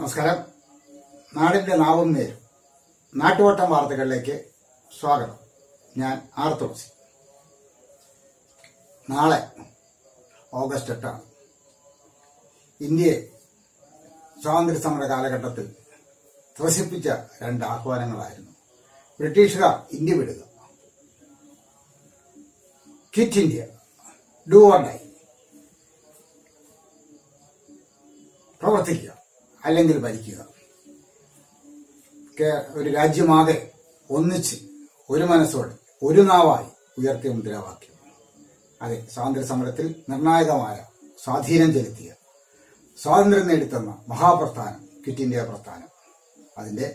നമസ്കാരം നാടിന്റെ നാവും നേരും നാട്ടുവട്ടം വാർത്തകളിലേക്ക് സ്വാഗതം ഞാൻ ആർ തുളസി നാളെ ഓഗസ്റ്റ് എട്ടാണ് ഇന്ത്യയെ സ്വാതന്ത്ര്യ സമര കാലഘട്ടത്തിൽ ത്രസിപ്പിച്ച രണ്ട് ആഹ്വാനങ്ങളായിരുന്നു ബ്രിട്ടീഷുകാർ ഇന്ത്യ വിടുക quit India do or die പ്രവർത്തിക്കുക അല്ലെങ്കിൽ ഭരിക്കുക കേ- ഒരു രാജ്യമാകെ ഒന്നിച്ച് ഒരു മനസ്സോടെ ഒരു നാവായി ഉയർത്തിയ മുദ്രാവാക്യം അതെ സ്വാതന്ത്ര്യ സമരത്തിൽ നിർണായകമായ സ്വാധീനം ചെലുത്തിയ സ്വാതന്ത്ര്യം നേടിത്തന്ന മഹാപ്രസ്ഥാനം ക്വിറ്റ് ഇന്ത്യ പ്രസ്ഥാനം അതിന്റെ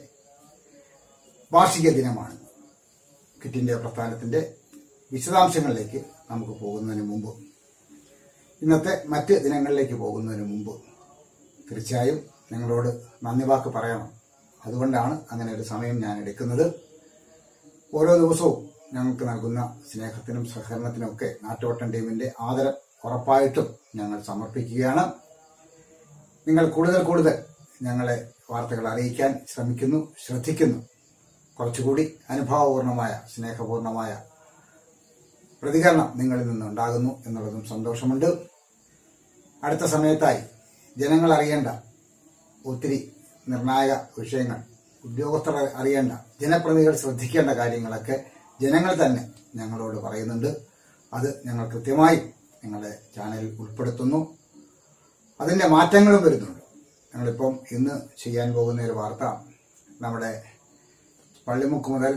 വാർഷിക ദിനമാണ് ക്വിറ്റ് ഇന്ത്യ പ്രസ്ഥാനത്തിന്റെ വിശദാംശങ്ങളിലേക്ക് നമുക്ക് പോകുന്നതിന് മുമ്പ് ഇന്നത്തെ മറ്റ് ദിനങ്ങളിലേക്ക് പോകുന്നതിന് മുമ്പ് തീർച്ചയായും നിങ്ങളോട് നന്ദി വാക്ക് പറയണം അതുകൊണ്ടാണ് അങ്ങനെ ഒരു സമയം ഞാൻ എടുക്കുന്നത് ഓരോ ദിവസവും ഞങ്ങൾക്ക് നൽകുന്ന സ്നേഹത്തിനും സഹകരണത്തിനും ഒക്കെ നാട്ടുവട്ടം ടീമിന്റെ ആദരം ഉറപ്പായിട്ടും ഞങ്ങൾ സമർപ്പിക്കുകയാണ് നിങ്ങൾ കൂടുതൽ കൂടുതൽ ഞങ്ങളെ വാർത്തകൾ അറിയിക്കാൻ ശ്രമിക്കുന്നു ശ്രദ്ധിക്കുന്നു കുറച്ചുകൂടി അനുഭാവപൂർണമായ സ്നേഹപൂർണമായ പ്രതികരണം നിങ്ങളിൽ നിന്നുണ്ടാകുന്നു എന്നുള്ളതും സന്തോഷമുണ്ട് അടുത്ത സമയത്തായി ജനങ്ങൾ അറിയേണ്ട ഒത്തിരി നിർണായക വിഷയങ്ങൾ ഉദ്യോഗസ്ഥർ അറിയേണ്ട ജനപ്രതിനിധികൾ ശ്രദ്ധിക്കേണ്ട കാര്യങ്ങളൊക്കെ ജനങ്ങൾ തന്നെ ഞങ്ങളോട് പറയുന്നുണ്ട് അത് ഞങ്ങൾ കൃത്യമായി ഞങ്ങളുടെ ചാനലിൽ ഉൾപ്പെടുത്തുന്നു അതിന്റെ മാറ്റങ്ങളും വരുന്നുണ്ട് ഞങ്ങളിപ്പം ഇന്ന് ചെയ്യാൻ പോകുന്ന ഒരു വാർത്ത നമ്മുടെ പള്ളിമുക്ക് മുതൽ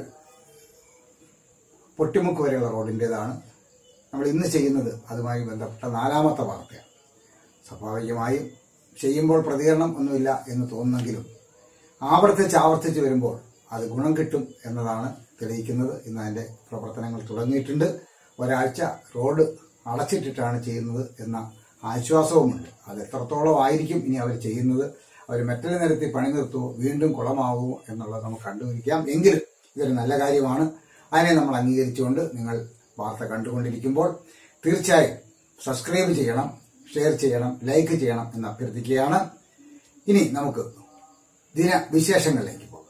പൊട്ടിമുക്ക് വരെയുള്ള റോഡിൻ്റെതാണ് നമ്മൾ ഇന്ന് ചെയ്യുന്നത് അതുമായി ബന്ധപ്പെട്ട നാലാമത്തെ വാർത്തയാണ് സ്വാഭാവികമായും ചെയ്യുമ്പോൾ പ്രതികരണം ഒന്നുമില്ല എന്ന് തോന്നുന്നെങ്കിലും ആവർത്തിച്ച് ആവർത്തിച്ച് വരുമ്പോൾ അത് ഗുണം കിട്ടും എന്നതാണ് തെളിയിക്കുന്നത് ഇന്ന് അതിന്റെ പ്രവർത്തനങ്ങൾ തുടങ്ങിയിട്ടുണ്ട് ഒരാഴ്ച റോഡ് അടച്ചിട്ടിട്ടാണ് ചെയ്യുന്നത് എന്ന ആശ്വാസവുമുണ്ട് അത് എത്രത്തോളം ആയിരിക്കും ഇനി അവർ ചെയ്യുന്നത് അവർ മെറ്റൽ നിരത്തി പണി നിർത്തുമോ വീണ്ടും കുളമാവുമോ എന്നുള്ളത് നമുക്ക് കണ്ടുപിടിക്കാം എങ്കിലും ഇതൊരു നല്ല കാര്യമാണ് അതിനെ നമ്മൾ അംഗീകരിച്ചുകൊണ്ട് നിങ്ങൾ വാർത്ത കണ്ടുകൊണ്ടിരിക്കുമ്പോൾ തീർച്ചയായും സബ്സ്ക്രൈബ് ചെയ്യണം ഷെയർ ചെയ്യണം ലൈക്ക് ചെയ്യണം എന്ന് അഭ്യർത്ഥിക്കുകയാണ് ഇനി നമുക്ക് ദിന വിശേഷങ്ങളിലേക്ക് പോകാം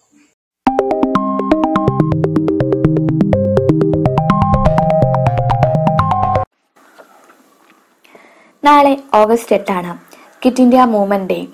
നാളെ ഓഗസ്റ്റ് എട്ടാണ് കിറ്റ് ഇന്ത്യ മൂവ്മെന്റ് ഡേ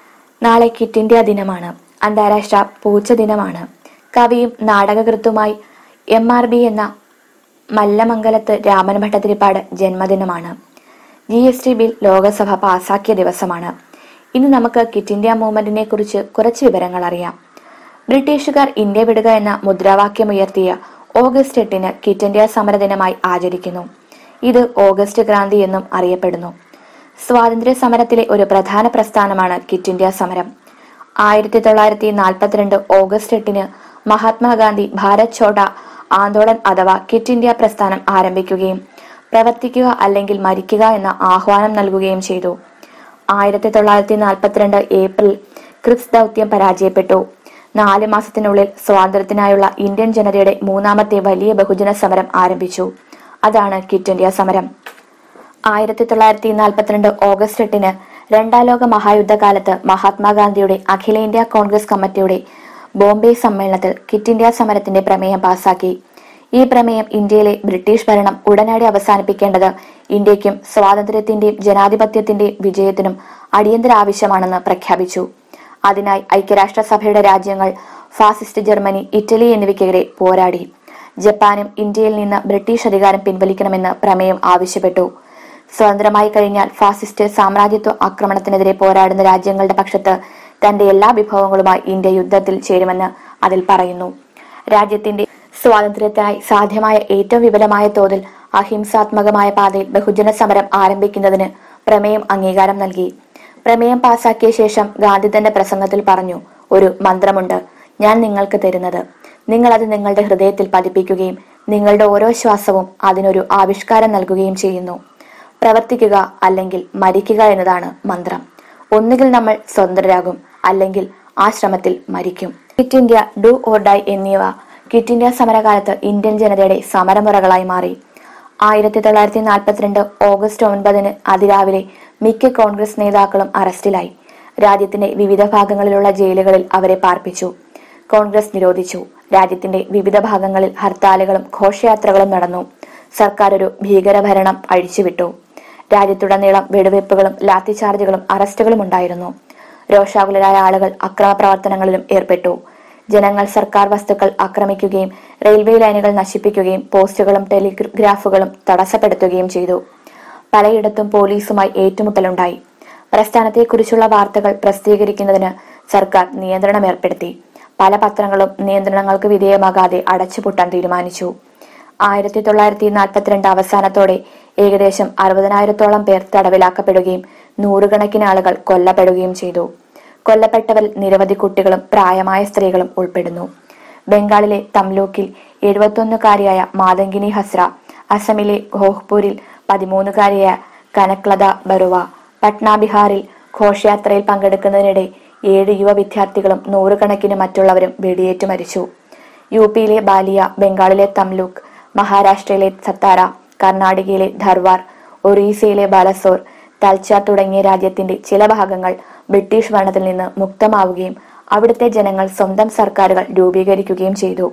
നാളെ കിറ്റ് ഇന്ത്യ ദിനമാണ് അന്താരാഷ്ട്ര പൂച്ച ദിനമാണ് കവിയും നാടകകൃത്തുമായി എം ആർ ബി എന്ന മല്ലമംഗലത്ത് രാമൻ ഭട്ടതിരിപ്പാട് ജന്മദിനമാണ് G S T bill Lok Sabha പാസാക്കിയ ദിവസമാണ് ഇന്ന് നമുക്ക് കിറ്റ് ഇന്ത്യ മൂവ്മെന്റിനെ കുറിച്ച് കുറച്ച് വിവരങ്ങൾ അറിയാം ബ്രിട്ടീഷുകാർ ഇന്ത്യ വിടുക എന്ന മുദ്രാവാക്യമുയർത്തിയ ഓഗസ്റ്റ് എട്ടിന് കിറ്റ് ഇന്ത്യ സമരദിനമായി ആചരിക്കുന്നു ഇത് ഓഗസ്റ്റ് ക്രാന്തി എന്നും അറിയപ്പെടുന്നു സ്വാതന്ത്ര്യ സമരത്തിലെ ഒരു പ്രധാന പ്രസ്ഥാനമാണ് കിറ്റ് ഇന്ത്യ സമരം ആയിരത്തി തൊള്ളായിരത്തി നാൽപ്പത്തിരണ്ട് ഓഗസ്റ്റ് എട്ടിന് മഹാത്മാഗാന്ധി ഭാരത് ഛോഡ ആന്തോളൻ അഥവാ കിറ്റ് ഇന്ത്യ പ്രസ്ഥാനം ആരംഭിക്കുകയും പ്രവർത്തിക്കുക അല്ലെങ്കിൽ മരിക്കുക എന്ന ആഹ്വാനം നൽകുകയും ചെയ്തു ആയിരത്തി തൊള്ളായിരത്തി നാൽപ്പത്തിരണ്ട് ഏപ്രിൽ ക്രിപ്സ് ദൗത്യം പരാജയപ്പെട്ടു നാല് മാസത്തിനുള്ളിൽ സ്വാതന്ത്ര്യത്തിനായുള്ള ഇന്ത്യൻ ജനതയുടെ മൂന്നാമത്തെ വലിയ ബഹുജന സമരം ആരംഭിച്ചു അതാണ് ക്വിറ്റ് ഇന്ത്യ സമരം ആയിരത്തി തൊള്ളായിരത്തി നാൽപ്പത്തിരണ്ട് ഓഗസ്റ്റ് എട്ടിന് രണ്ടാം ലോക മഹായുദ്ധകാലത്ത് മഹാത്മാഗാന്ധിയുടെ അഖിലേന്ത്യാ കോൺഗ്രസ് കമ്മിറ്റിയുടെ ബോംബെ സമ്മേളനത്തിൽ ക്വിറ്റ് ഇന്ത്യ സമരത്തിന്റെ പ്രമേയം പാസാക്കി ഈ പ്രമേയം ഇന്ത്യയിലെ ബ്രിട്ടീഷ് ഭരണം ഉടനടി അവസാനിപ്പിക്കേണ്ടത് ഇന്ത്യക്കും സ്വാതന്ത്ര്യത്തിന്റെയും ജനാധിപത്യത്തിന്റെയും വിജയത്തിനും അടിയന്തര ആവശ്യമാണെന്ന് പ്രഖ്യാപിച്ചു അതിനായി ഐക്യരാഷ്ട്രസഭയുടെ രാജ്യങ്ങൾ ഫാസിസ്റ്റ് ജർമ്മനി ഇറ്റലി എന്നിവയ്ക്കെതിരെ പോരാടി ജപ്പാനും ഇന്ത്യയിൽ നിന്ന് ബ്രിട്ടീഷ് അധികാരം പിൻവലിക്കണമെന്ന് പ്രമേയം ആവശ്യപ്പെട്ടു സ്വതന്ത്രമായി കഴിഞ്ഞാൽ ഫാസിസ്റ്റ് സാമ്രാജ്യത്വ ആക്രമണത്തിനെതിരെ പോരാടുന്ന രാജ്യങ്ങളുടെ പക്ഷത്ത് തന്റെ എല്ലാ വിഭവങ്ങളുമായി ഇന്ത്യ യുദ്ധത്തിൽ ചേരുമെന്ന് അതിൽ പറയുന്നു രാജ്യത്തിന്റെ സ്വാതന്ത്ര്യത്തിനായി സാധ്യമായ ഏറ്റവും വിപുലമായ തോതിൽ അഹിംസാത്മകമായ പാതയിൽ ബഹുജന സമരം ആരംഭിക്കുന്നതിന് പ്രമേയം അംഗീകാരം നൽകി പ്രമേയം പാസാക്കിയ ശേഷം ഗാന്ധി തന്റെ പ്രസംഗത്തിൽ പറഞ്ഞു ഒരു മന്ത്രമുണ്ട് ഞാൻ നിങ്ങൾക്ക് തരുന്നത് നിങ്ങൾ അത് നിങ്ങളുടെ ഹൃദയത്തിൽ പതിപ്പിക്കുകയും നിങ്ങളുടെ ഓരോ ശ്വാസവും അതിനൊരു ആവിഷ്കാരം നൽകുകയും ചെയ്യുന്നു പ്രവർത്തിക്കുക അല്ലെങ്കിൽ മരിക്കുക എന്നതാണ് മന്ത്രം ഒന്നുകിൽ നമ്മൾ സ്വതന്ത്രരാകും അല്ലെങ്കിൽ ആ ശ്രമത്തിൽ മരിക്കും quit India do or die എന്നിവ ക്വിറ്റ് ഇന്ത്യ സമരകാലത്ത് ഇന്ത്യൻ ജനതയുടെ സമരമുറകളായി മാറി ആയിരത്തി തൊള്ളായിരത്തി നാൽപ്പത്തിരണ്ട് ഓഗസ്റ്റ് ഒൻപതിന് അതിരാവിലെ മിക്ക കോൺഗ്രസ് നേതാക്കളും അറസ്റ്റിലായി രാജ്യത്തിന്റെ വിവിധ ഭാഗങ്ങളിലുള്ള ജയിലുകളിൽ അവരെ പാർപ്പിച്ചു കോൺഗ്രസ് നിരോധിച്ചു രാജ്യത്തിന്റെ വിവിധ ഭാഗങ്ങളിൽ ഹർത്താലുകളും ഘോഷയാത്രകളും നടന്നു സർക്കാർ ഒരു ഭീകരഭരണം അഴിച്ചുവിട്ടു രാജ്യത്തുടനീളം വെടിവയ്പ്പുകളും ലാത്തിചാർജുകളും അറസ്റ്റുകളും ഉണ്ടായിരുന്നു രോഷാകുലരായ ആളുകൾ അക്രമ പ്രവർത്തനങ്ങളിലും ഏർപ്പെട്ടു ജനങ്ങൾ സർക്കാർ വസ്തുക്കൾ ആക്രമിക്കുകയും റെയിൽവേ ലൈനുകൾ നശിപ്പിക്കുകയും പോസ്റ്റുകളും ടെലിഗ്രാഫുകളും തടസ്സപ്പെടുത്തുകയും ചെയ്തു പലയിടത്തും പോലീസുമായി ഏറ്റുമുട്ടലുണ്ടായി പ്രസ്ഥാനത്തെക്കുറിച്ചുള്ള വാർത്തകൾ പ്രസിദ്ധീകരിക്കുന്നതിന് സർക്കാർ നിയന്ത്രണം ഏർപ്പെടുത്തി പല പത്രങ്ങളും നിയന്ത്രണങ്ങൾക്ക് വിധേയമാകാതെ അടച്ചുപൂട്ടാൻ തീരുമാനിച്ചു ആയിരത്തി തൊള്ളായിരത്തി നാൽപ്പത്തിരണ്ട് അവസാനത്തോടെ ഏകദേശം അറുപതിനായിരത്തോളം പേർ തടവിലാക്കപ്പെടുകയും നൂറുകണക്കിന് ആളുകൾ കൊല്ലപ്പെടുകയും ചെയ്തു കൊല്ലപ്പെട്ടവരിൽ നിരവധി കുട്ടികളും പ്രായമായ സ്ത്രീകളും ഉൾപ്പെടുന്നു ബംഗാളിലെ തംലൂക്കിൽ എഴുപത്തൊന്നുകാരിയായ മാതങ്കിനി ഹസ്ര അസമിലെ ഗോഹ്പൂരിൽ പതിമൂന്നുകാരിയായ കനക്ലത ബറുവ പട്ന ബിഹാറിൽ ഘോഷയാത്രയിൽ പങ്കെടുക്കുന്നതിനിടെ ഏഴ് യുവ വിദ്യാർത്ഥികളും നൂറുകണക്കിന് മറ്റുള്ളവരും വെടിയേറ്റു മരിച്ചു യു പിയിലെ ബാലിയ ബംഗാളിലെ തംലൂക്ക് മഹാരാഷ്ട്രയിലെ സത്താര കർണാടകയിലെ ധർവാർ ഒറീസയിലെ ബാലസോർ തൽച്ചാർ തുടങ്ങിയ രാജ്യത്തിന്റെ ചില ഭാഗങ്ങൾ ബ്രിട്ടീഷ് ഭരണത്തിൽ നിന്ന് മുക്തമാവുകയും അവിടുത്തെ ജനങ്ങൾ സ്വന്തം സർക്കാരുകൾ രൂപീകരിക്കുകയും ചെയ്തു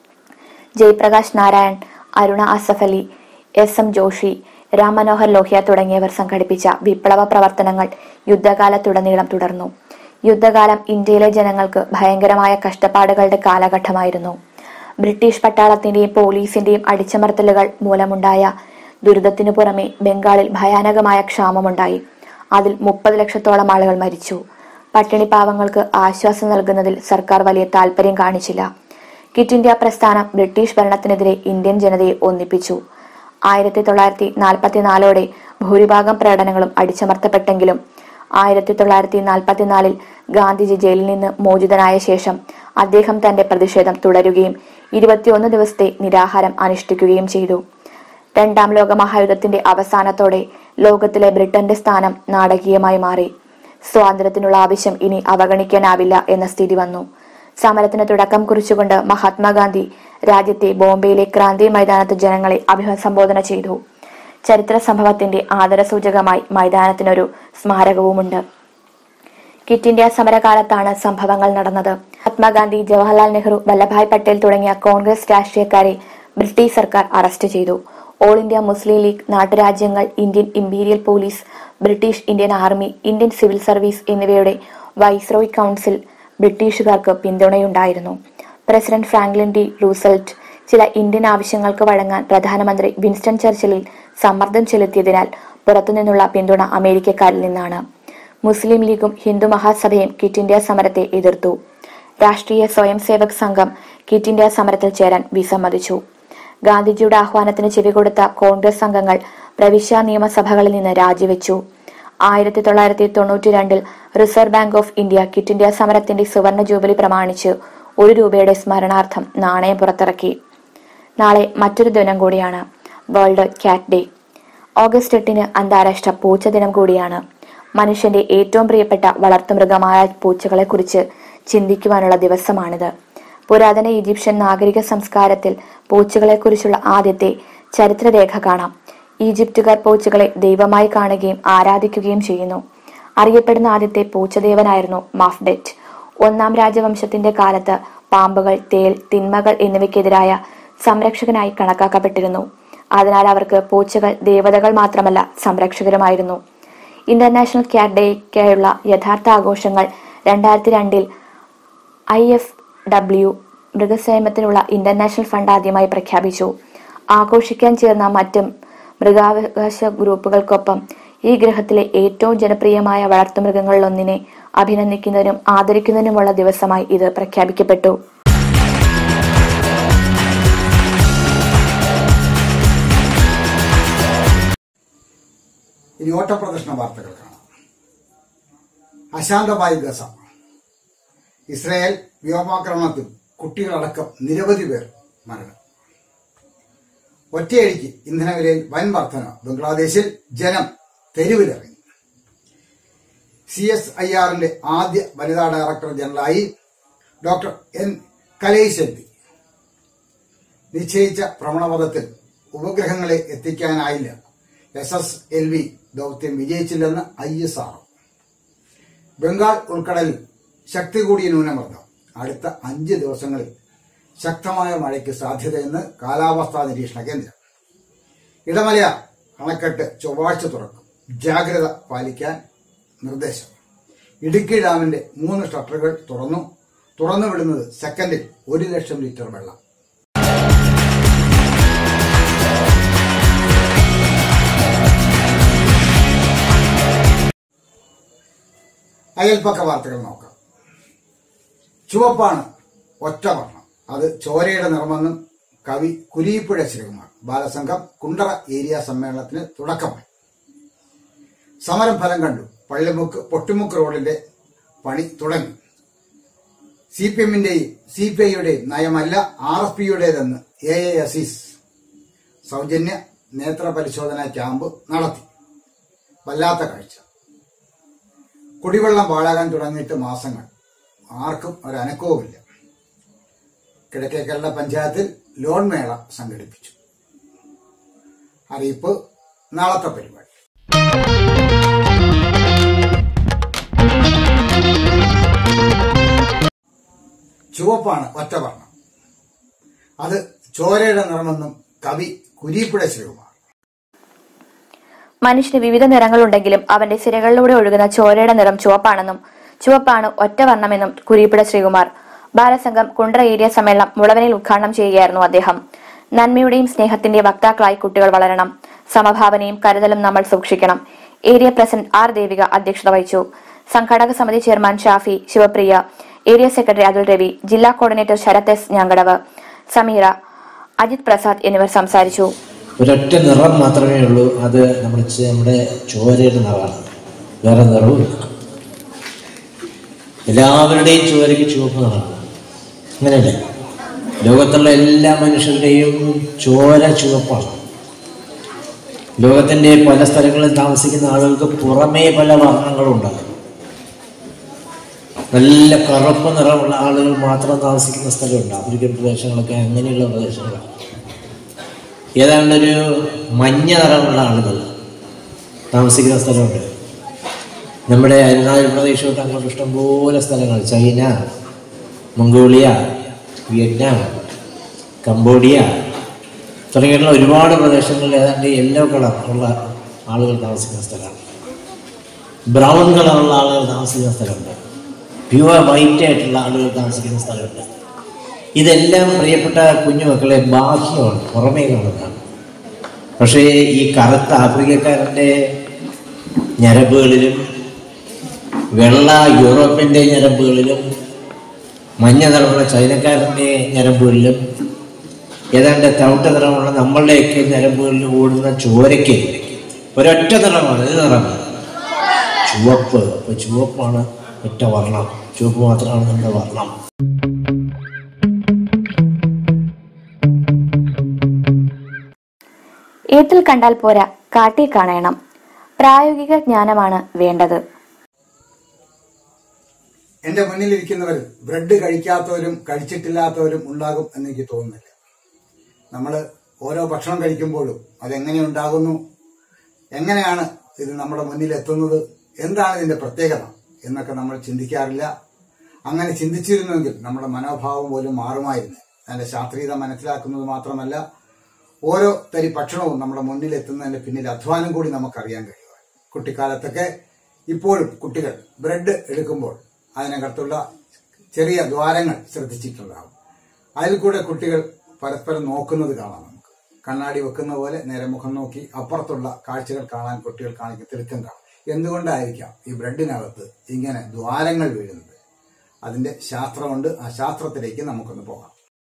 ജയപ്രകാശ് നാരായൺ അരുണ അസഫ് അലി എസ് എം ജോഷി രാം മനോഹർ ലോഹ്യ തുടങ്ങിയവർ സംഘടിപ്പിച്ച വിപ്ലവ പ്രവർത്തനങ്ങൾ യുദ്ധകാലത്തുടനീളം തുടർന്നു യുദ്ധകാലം ഇന്ത്യയിലെ ജനങ്ങൾക്ക് ഭയങ്കരമായ കഷ്ടപ്പാടുകളുടെ കാലഘട്ടമായിരുന്നു ബ്രിട്ടീഷ് പട്ടാളത്തിന്റെയും പോലീസിന്റെയും അടിച്ചമർത്തലുകൾ മൂലമുണ്ടായ ദുരിതത്തിനു പുറമെ ബംഗാളിൽ ഭയാനകമായ ക്ഷാമമുണ്ടായി അതിൽ മുപ്പത് ലക്ഷത്തോളം ആളുകൾ മരിച്ചു പട്ടിണി പാവങ്ങൾക്ക് ആശ്വാസം നൽകുന്നതിൽ സർക്കാർ വലിയ താല്പര്യം കാണിച്ചില്ല ക്വിറ്റ് ഇന്ത്യ പ്രസ്ഥാനം ബ്രിട്ടീഷ് ഭരണത്തിനെതിരെ ഇന്ത്യൻ ജനതയെ ഒന്നിപ്പിച്ചു ആയിരത്തി തൊള്ളായിരത്തി നാൽപ്പത്തിനാലോടെ ഭൂരിഭാഗം പ്രകടനങ്ങളും അടിച്ചമർത്തപ്പെട്ടെങ്കിലും ആയിരത്തി തൊള്ളായിരത്തി നാൽപ്പത്തിനാലിൽ ഗാന്ധിജി ജയിലിൽ നിന്ന് മോചിതനായ ശേഷം അദ്ദേഹം തന്റെ പ്രതിഷേധം തുടരുകയും ഇരുപത്തിയൊന്ന് ദിവസത്തെ നിരാഹാരം അനുഷ്ഠിക്കുകയും ചെയ്തു രണ്ടാം ലോക മഹായുദ്ധത്തിന്റെ അവസാനത്തോടെ ലോകത്തിലെ ബ്രിട്ടന്റെ സ്ഥാനം നാടകീയമായി മാറി സ്വാതന്ത്ര്യത്തിനുള്ള ആവശ്യം ഇനി അവഗണിക്കാനാവില്ല എന്ന സ്ഥിതി വന്നു സമരത്തിന് തുടക്കം കുറിച്ചുകൊണ്ട് മഹാത്മാഗാന്ധി രാജ്യത്തെ ബോംബെയിലെ ക്രാന്തി മൈതാനത്ത് ജനങ്ങളെ അഭിസംബോധന ചെയ്തു ചരിത്ര സംഭവത്തിന്റെ ആദരസൂചകമായി മൈതാനത്തിനൊരു സ്മാരകവുമുണ്ട് ക്വിറ്റ് ഇന്ത്യ സമരകാലത്താണ് സംഭവങ്ങൾ നടന്നത് മഹാത്മാഗാന്ധി ജവഹർലാൽ നെഹ്റു വല്ലഭായ് പട്ടേൽ തുടങ്ങിയ കോൺഗ്രസ് രാഷ്ട്രീയക്കാരെ ബ്രിട്ടീഷ് സർക്കാർ അറസ്റ്റ് ചെയ്തു ഓൾ ഇന്ത്യ മുസ്ലിം ലീഗ് നാട്ടുരാജ്യങ്ങൾ Indian imperial police British Indian army Indian civil service എന്നിവയുടെ വൈസ്രോയ് കൗൺസിൽ ബ്രിട്ടീഷുകാർക്ക് പിന്തുണയുണ്ടായിരുന്നു പ്രസിഡന്റ് ഫ്രാങ്ക്ലിൻ ഡി റൂസൽറ്റ് ചില ഇന്ത്യൻ ആവശ്യങ്ങൾക്ക് വഴങ്ങാൻ പ്രധാനമന്ത്രി വിൻസ്റ്റൺ ചർച്ചിലിൽ സമ്മർദ്ദം ചെലുത്തിയതിനാൽ പുറത്തുനിന്നുള്ള പിന്തുണ അമേരിക്കക്കാരിൽ നിന്നാണ് മുസ്ലിം ലീഗും ഹിന്ദു മഹാസഭയും ക്വിറ്റ് ഇന്ത്യ സമരത്തെ എതിർത്തു രാഷ്ട്രീയ സ്വയം സേവക് സംഘം ക്വിറ്റ് ഇന്ത്യ സമരത്തിൽ ചേരാൻ വിസമ്മതിച്ചു ഗാന്ധിജിയുടെ ആഹ്വാനത്തിന് ചെവികൊടുത്ത കോൺഗ്രസ് അംഗങ്ങൾ പ്രവിശ്യ നിയമസഭകളിൽ നിന്ന് രാജിവെച്ചു ആയിരത്തി തൊള്ളായിരത്തി തൊണ്ണൂറ്റി രണ്ടിൽ Reserve Bank of India quit India സമരത്തിന്റെ സുവർണ ജൂബിലി പ്രമാണിച്ച് ഒരു രൂപയുടെ സ്മരണാർത്ഥം നാണയം പുറത്തിറക്കി നാളെ മറ്റൊരു ദിനം കൂടിയാണ് വേൾഡ് കാറ്റ് ഡേ ഓഗസ്റ്റ് എട്ടിന് അന്താരാഷ്ട്ര പൂച്ച ദിനം കൂടിയാണ് മനുഷ്യന്റെ ഏറ്റവും പ്രിയപ്പെട്ട വളർത്തുമൃഗമായ പൂച്ചകളെക്കുറിച്ച് ചിന്തിക്കുവാനുള്ള ദിവസമാണിത് പുരാതന ഈജിപ്ഷ്യൻ നാഗരിക സംസ്കാരത്തിൽ പൂച്ചകളെക്കുറിച്ചുള്ള ആദ്യത്തെ ചരിത്രരേഖ കാണാം ഈജിപ്തുകാർ പൂച്ചകളെ ദൈവമായി കാണുകയും ആരാധിക്കുകയും ചെയ്യുന്നു അറിയപ്പെടുന്ന ആദ്യത്തെ പൂച്ചദേവനായിരുന്നു മാഫ്ഡെറ്റ് ഒന്നാം രാജവംശത്തിന്റെ കാലത്ത് പാമ്പുകൾ തേൽ തിന്മകൾ എന്നിവയ്ക്കെതിരായ സംരക്ഷകനായി കണക്കാക്കപ്പെട്ടിരുന്നു അതിനാൽ അവർക്ക് പൂച്ചകൾ ദേവതകൾ മാത്രമല്ല സംരക്ഷകരുമായിരുന്നു ഇന്റർനാഷണൽ ക്യാറ്റ് ഡേക്കായുള്ള യഥാർത്ഥ ആഘോഷങ്ങൾ രണ്ടായിരത്തി രണ്ടിൽ ഐ എഫ് ഡബ്ല്യു മൃഗക്ഷേമത്തിനുള്ള ഇന്റർനാഷണൽ ഫണ്ട് ആദ്യമായി പ്രഖ്യാപിച്ചു ആഘോഷിക്കാൻ ചേർന്ന മറ്റ് മൃഗാവകാശ ഗ്രൂപ്പുകൾക്കൊപ്പം ഈ ഗ്രഹത്തിലെ ഏറ്റവും ജനപ്രിയമായ വളർത്തുമൃഗങ്ങളിലൊന്നിനെ അഭിനന്ദിക്കുന്നതിനും ആദരിക്കുന്നതിനുമുള്ള ദിവസമായി ഇത് പ്രഖ്യാപിക്കപ്പെട്ടു ഇനി ഓട്ടപ്രദർശന വാർത്തകൾ കാണാം അശാന്തമായ ഗസ ഇസ്രായേൽ വ്യോമാക്രമണത്തിൽ കുട്ടികളടക്കം നിരവധി പേർ മരണം ഒറ്റയടിക്ക് ഇന്ധനവിലയിൽ വൻ വർധന ബംഗ്ലാദേശിൽ ജനം തെരുവിലിറങ്ങി സി എസ് ഐ ആറിന്റെ ആദ്യ വനിതാ ഡയറക്ടർ ജനറലായി ഡോക്ടർ എൻ കലൈശെട്ടി നിശ്ചയിച്ച ഭ്രമണപഥത്തിൽ ഉപഗ്രഹങ്ങളെ എത്തിക്കാനായില്ല എസ് എസ് എൽ വി ദൗത്യം വിജയിച്ചില്ലെന്ന് ഐ എസ് ആർ ബംഗാൾ ഉൾക്കടലിൽ ശക്തി കൂടിയ ന്യൂനമർദ്ദം അടുത്ത അഞ്ച് ദിവസങ്ങളിൽ ശക്തമായ മഴയ്ക്ക് സാധ്യതയെന്ന് കാലാവസ്ഥാ നിരീക്ഷണ കേന്ദ്രം ഇടമലയ അണക്കെട്ട് ചൊവ്വാഴ്ച തുറക്കും ജാഗ്രത പാലിക്കാൻ നിർദ്ദേശം ഇടുക്കി ഡാമിന്റെ മൂന്ന് ഷട്ടറുകൾ തുറന്നു തുറന്നു വിടുന്നത് സെക്കൻഡിൽ ഒരു ലക്ഷം ലിറ്റർ വെള്ളം അയൽപ്പക്ക വാർത്തകൾ നോക്കാം ചുവപ്പാണ് ഒറ്റ വർണ്ണം അത് ചോരയുടെ നിറമെന്നും കവി കുരിയിപ്പുഴ ശ്രീകുമാർ ബാലസംഘം കുണ്ടറ ഏരിയ സമ്മേളനത്തിന് തുടക്കമായി സമരം ഫലം കണ്ടു പള്ളിമുക്ക് പൊട്ടിമുക്ക് റോഡിന്റെ പണി തുടങ്ങി സി പി എമ്മിന്റെയും സി പി ഐയുടെയും നയമല്ല ആർ എഫ് പിയുടേതെന്ന് എ എ അസീസ് സൗജന്യ നേത്ര പരിശോധനാ ക്യാമ്പ് നടത്തി വല്ലാത്ത കാഴ്ച കുടിവെള്ളം പാഴാകാൻ തുടങ്ങിയിട്ട് മാസങ്ങൾ ആർക്കും ഒരനക്കവുമില്ല കിഴക്കേക്കരള പഞ്ചായത്തിൽ ലോൺ മേള സംഘടിപ്പിച്ചു അറിയിപ്പ് നാളത്തെ പരിപാടി ചുവപ്പാണ് ഒറ്റവർണ്ണം അത് ചോരയുടെ നിറമെന്നും കവി കുരീപ്പുഴ ശ്രീകുമാർ മനുഷ്യന് വിവിധ നിറങ്ങളുണ്ടെങ്കിലും അവന്റെ സിരകളിലൂടെ ഒഴുകുന്ന ചോരയുടെ നിറം ചുവപ്പാണെന്നും ചുവപ്പാണ് ഒറ്റ വർണ്ണമെന്നും കുരീപ്പിട ശ്രീകുമാർ ബാലസംഘം കുണ്ട്ര ഏരിയ സമ്മേളനം മുളവനിൽ ഉദ്ഘാടനം ചെയ്യുകയായിരുന്നു അദ്ദേഹം നന്മയുടെയും സ്നേഹത്തിന്റെ വക്താക്കളായി കുട്ടികൾ വളരണം സമഭാവനയും കരുതലും നമ്മൾ സൂക്ഷിക്കണം ഏരിയ പ്രസിഡന്റ് ആർ ദേവിക അധ്യക്ഷത വഹിച്ചു സംഘാടക സമിതി chairman Shafi Sivapriya area secretary Athul Ravi ജില്ലാ കോർഡിനേറ്റർ ശരത് എസ് ഞാങ്കടവ് സമീറ അജിത് പ്രസാദ് എന്നിവർ സംസാരിച്ചു ഒരൊറ്റ നിറം മാത്രമേ ഉള്ളൂ അത് നമ്മുടെ ചെ- നമ്മുടെ ചോരയുടെ നിറമാണ് വേറെ നിറവുമില്ല എല്ലാവരുടെയും ചോരയ്ക്ക് ചുവപ്പ് നിറമാണ് അങ്ങനെയല്ലേ ലോകത്തുള്ള എല്ലാ മനുഷ്യരുടെയും ചോര ചുവപ്പാണ് ലോകത്തിൻ്റെ പല സ്ഥലങ്ങളിൽ താമസിക്കുന്ന ആളുകൾക്ക് പുറമേ പല വർണ്ണങ്ങളുണ്ടാകും നല്ല കറുപ്പ് നിറമുള്ള ആളുകൾ മാത്രം താമസിക്കുന്ന സ്ഥലമുണ്ട് ആഫ്രിക്കൻ പ്രദേശങ്ങളൊക്കെ അങ്ങനെയുള്ള പ്രദേശങ്ങളാണ് ഏതാണ്ടൊരു മഞ്ഞ നിറമുള്ള ആളുകൾ താമസിക്കുന്ന സ്ഥലമുണ്ട് നമ്മുടെ അരുണാചൽ പ്രദേശോട്ട് അങ്ങോട്ട് ഇഷ്ടംപോലെ സ്ഥലങ്ങൾ ചൈന മംഗോളിയ വിയറ്റ്നാം കംബോഡിയ തുടങ്ങിയിട്ടുള്ള ഒരുപാട് പ്രദേശങ്ങളിൽ ഏതാണ്ട് യെല്ലോ കളർ ഉള്ള ആളുകൾ താമസിക്കുന്ന സ്ഥലമാണ് ബ്രൗൺ കളറുള്ള ആളുകൾ താമസിക്കുന്ന സ്ഥലമുണ്ട് പ്യുവർ വൈറ്റ് ആയിട്ടുള്ള ആളുകൾ താമസിക്കുന്ന സ്ഥലമുണ്ട് ഇതെല്ലാം പ്രിയപ്പെട്ട കുഞ്ഞുമക്കളെ ബാഹ്യമാണ് പുറമേ കാണുന്നതാണ് പക്ഷേ ഈ കറുത്ത ആഫ്രിക്കക്കാരൻ്റെ ഞരമ്പുകളിലും വെള്ള യൂറോപ്യൻ്റെ ഞരമ്പുകളിലും മഞ്ഞ നിറമുള്ള ചൈനക്കാരൻ്റെ ഞരമ്പുകളിലും ഏതാണ്ട് തവിട്ട നിറമുള്ള നമ്മളുടെയൊക്കെ ഞരമ്പുകളിൽ ഓടുന്ന ചോരയ്ക്ക് ഒരൊറ്റ നിറമാണ് ഇത് നിറം ചുവപ്പ് അപ്പോൾ ചുവപ്പാണ് ഒറ്റ വർണ്ണം ചുവപ്പ് മാത്രമാണ് നമ്മുടെ വർണ്ണം ഏത്തിൽ കണ്ടാൽ പോരാ കാട്ടി കാണണം പ്രായോഗിക ജ്ഞാനമാണ് വേണ്ടത് എന്റെ മുന്നിലിരിക്കുന്നവർ ബ്രെഡ് കഴിക്കാത്തവരും കഴിച്ചിട്ടില്ലാത്തവരും ഉണ്ടാകും എന്ന് എനിക്ക് തോന്നുന്നില്ല നമ്മൾ ഓരോ ഭക്ഷണം കഴിക്കുമ്പോഴും അതെങ്ങനെ ഉണ്ടാകുന്നു എങ്ങനെയാണ് ഇത് നമ്മുടെ മുന്നിൽ എത്തുന്നത് എന്താണ് ഇതിന്റെ പ്രത്യേകത എന്നൊക്കെ നമ്മൾ ചിന്തിക്കാറില്ല അങ്ങനെ ചിന്തിച്ചിരുന്നുവെങ്കിൽ നമ്മുടെ മനോഭാവം പോലും മാറുമായിരുന്നു അതിന്റെ ശാസ്ത്രീയത മനസ്സിലാക്കുന്നത് മാത്രമല്ല ഓരോ തരി ഭക്ഷണവും നമ്മുടെ മുന്നിൽ എത്തുന്നതിന്റെ പിന്നിൽ അധ്വാനം കൂടി നമുക്കറിയാൻ കഴിയുക കുട്ടിക്കാലത്തൊക്കെ ഇപ്പോഴും കുട്ടികൾ ബ്രെഡ് എടുക്കുമ്പോൾ അതിനകത്തുള്ള ചെറിയ ദ്വാരങ്ങൾ ശ്രദ്ധിച്ചിട്ടുണ്ടാകും അതിൽ കൂടെ കുട്ടികൾ പരസ്പരം നോക്കുന്നത് കാണാം നമുക്ക് കണ്ണാടി വെക്കുന്ന പോലെ നേരെ മുഖം നോക്കി അപ്പുറത്തുള്ള കാഴ്ചകൾ കാണാൻ കുട്ടികൾ കാണിക്കുന്ന തിടുക്കം കാണാം എന്തുകൊണ്ടായിരിക്കാം ഈ ബ്രെഡിനകത്ത് ഇങ്ങനെ ദ്വാരങ്ങൾ വീഴുന്നത് അതിന്റെ ശാസ്ത്രമുണ്ട് ആ ശാസ്ത്രത്തിലേക്ക് നമുക്കൊന്ന് പോകാം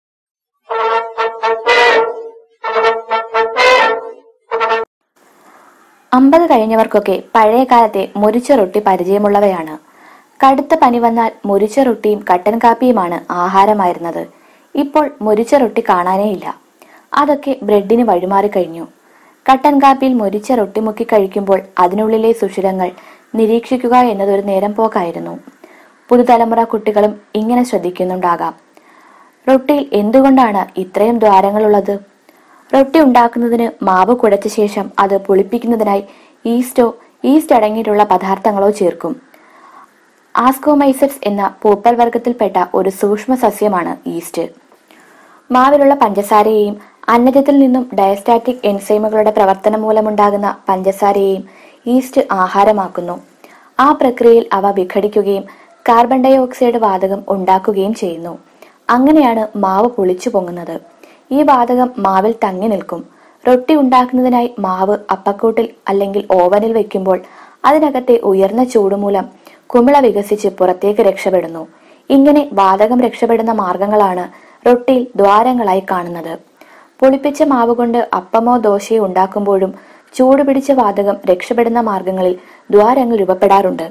അമ്പത് കഴിഞ്ഞവർക്കൊക്കെ പഴയ കാലത്തെ മുരിച്ച റൊട്ടി പരിചയമുള്ളവയാണ് കടുത്ത പനി വന്നാൽ മുരിച്ച റൊട്ടിയും കട്ടൻ കാപ്പിയുമാണ് ആഹാരമായിരുന്നത് ഇപ്പോൾ മുരിച്ച റൊട്ടി കാണാനേ ഇല്ല അതൊക്കെ ബ്രെഡിന് വഴിമാറിക്കഴിഞ്ഞു കട്ടൻ കാപ്പിയിൽ മുരിച്ച റൊട്ടി മുക്കി കഴിക്കുമ്പോൾ അതിനുള്ളിലെ സുഷിരങ്ങൾ നിരീക്ഷിക്കുക എന്നതൊരു നേരം പോക്കായിരുന്നു പുതുതലമുറ കുട്ടികളും ഇങ്ങനെ ശ്രദ്ധിക്കുന്നുണ്ടാകാം റൊട്ടിയിൽ എന്തുകൊണ്ടാണ് ഇത്രയും ദ്വാരങ്ങളുള്ളത് റൊട്ടി ഉണ്ടാക്കുന്നതിന് മാവ് കുഴച്ച ശേഷം അത് പുളിപ്പിക്കുന്നതിനായി ഈസ്റ്റോ ഈസ്റ്റ് അടങ്ങിയിട്ടുള്ള പദാർത്ഥങ്ങളോ ചേർക്കും ആസ്കോമൈസെറ്റ്സ് എന്ന പൂപ്പൽ വർഗത്തിൽപ്പെട്ട ഒരു സൂക്ഷ്മ സസ്യമാണ് ഈസ്റ്റ് മാവിലുള്ള പഞ്ചസാരയെയും അന്നജത്തിൽ നിന്നും ഡയസ്റ്റാറ്റിക് എൻസൈമുകളുടെ പ്രവർത്തനം മൂലമുണ്ടാകുന്ന പഞ്ചസാരയെയും ഈസ്റ്റ് ആഹാരമാക്കുന്നു ആ പ്രക്രിയയിൽ അവ വിഘടിക്കുകയും കാർബൺ ഡൈ ഓക്സൈഡ് വാതകം ഉണ്ടാക്കുകയും ചെയ്യുന്നു അങ്ങനെയാണ് മാവ് പുളിച്ചു പൊങ്ങുന്നത് ഈ വാതകം മാവിൽ തങ്ങി നിൽക്കും റൊട്ടി ഉണ്ടാക്കുന്നതിനായി മാവ് അപ്പക്കൂട്ടിൽ അല്ലെങ്കിൽ ഓവനിൽ വെക്കുമ്പോൾ അതിനകത്തെ ഉയർന്ന ചൂടുമൂലം കുമിള വികസിച്ച് പുറത്തേക്ക് രക്ഷപ്പെടുന്നു ഇങ്ങനെ വാതകം രക്ഷപ്പെടുന്ന മാർഗങ്ങളാണ് റൊട്ടിയിൽ ദ്വാരങ്ങളായി കാണുന്നത് പുളിപ്പിച്ച മാവ് കൊണ്ട് അപ്പമോ ദോശയോ ഉണ്ടാക്കുമ്പോഴും ചൂടുപിടിച്ച വാതകം രക്ഷപ്പെടുന്ന മാർഗങ്ങളിൽ ദ്വാരങ്ങൾ രൂപപ്പെടാറുണ്ട്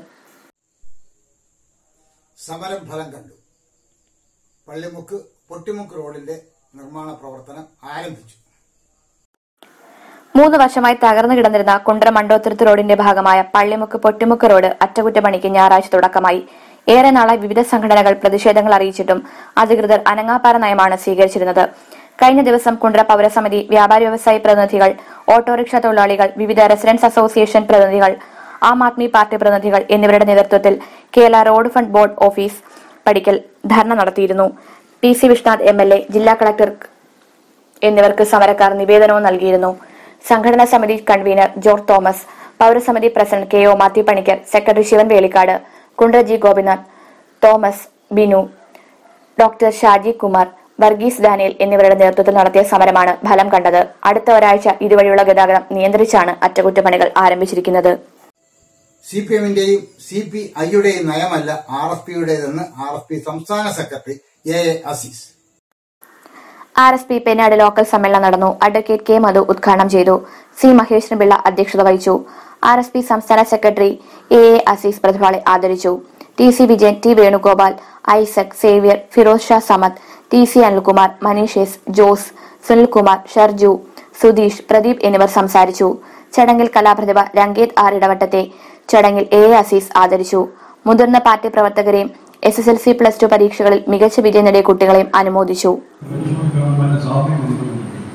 സമരം ഫലം കണ്ടു പള്ളിമുക്ക് പൊട്ടിമുക്ക് റോഡിന്റെ നിർമ്മാണ പ്രവർത്തനം ആരംഭിച്ചു മൂന്ന് വർഷമായി തകർന്നു കിടന്നിരുന്ന കുണ്ടറ മണ്ടോത്തുരുത്ത് റോഡിന്റെ ഭാഗമായ പള്ളിമുക്ക് പൊട്ടിമുക്ക് റോഡ് അറ്റകുറ്റപ്പണിക്ക് ഞായറാഴ്ച തുടക്കമായി ഏറെ നാളായി വിവിധ സംഘടനകൾ പ്രതിഷേധങ്ങൾ അറിയിച്ചിട്ടും അധികൃതർ അനങ്ങാപ്പാറ നയമാണ് സ്വീകരിച്ചിരുന്നത് കഴിഞ്ഞ ദിവസം കുണ്ടറ പൗരസമിതി വ്യാപാരി വ്യവസായി പ്രതിനിധികൾ ഓട്ടോറിക്ഷ തൊഴിലാളികൾ വിവിധ റെസിഡൻസ് അസോസിയേഷൻ പ്രതിനിധികൾ ആം ആദ്മി പാർട്ടി പ്രതിനിധികൾ എന്നിവരുടെ നേതൃത്വത്തിൽ Kerala road fund board office പടിക്കൽ ധർണ നടത്തിയിരുന്നു P C Vishwanath M L A ജില്ലാ കളക്ടർ എന്നിവർക്ക് സമരക്കാർ നിവേദനവും നൽകിയിരുന്നു സംഘടനാ സമിതി കൺവീനർ ജോർജ് തോമസ് പൗരസമിതി president K O Mathew Panicker secretary Sivan Velikkad Kundara G Gopinath Thomas Binu doctor Shaji Kumar Varghese Daniel എന്നിവരുടെ നേതൃത്വത്തിൽ നടത്തിയ സമരമാണ് ഫലം കണ്ടത് അടുത്ത ഒരാഴ്ച ഇതുവഴിയുള്ള ഗതാഗതം നിയന്ത്രിച്ചാണ് അറ്റകുറ്റപ്പണികൾ ആരംഭിച്ചിരിക്കുന്നത് സി പി എമ്മിന്റെയും സി പി ഐയുടെയും നയമല്ല ആർ എഫ് പിയുടേതെന്ന് ആർ എഫ് പി സംസ്ഥാന secretary A A Azeez R S P പെനാട് ലോക്കൽ സമ്മേളനം നടന്നു അഡ്വക്കേറ്റ് കെ മധു ഉദ്ഘാടനം ചെയ്തു സി മഹേഷിന് പിള്ള അധ്യക്ഷത വഹിച്ചു ആർ എസ് പി സംസ്ഥാന സെക്രട്ടറി എ എ അസീസ് പ്രതിഭകളെ ആദരിച്ചു T C Vijayan T Venugopal Isaac Xavier Firoz Shah Samad T C Anilkumar Manish S Jose Sunilkumar Sharju Sudheesh Pradeep എന്നിവർ സംസാരിച്ചു ചടങ്ങിൽ കലാപ്രതിഭ രംഗേത് ആർ ഇടവട്ടത്തെ ചടങ്ങിൽ എ എ അസീസ് ആദരിച്ചു മുതിർന്ന പാർട്ടി പ്രവർത്തകരെയും S S L C plus two പരീക്ഷകളിൽ മികച്ച വിജയം നേടിയ കുട്ടികളെയും അനുമോദിച്ചു ഗവൺമെന്റ് സാധ്യതയുണ്ട്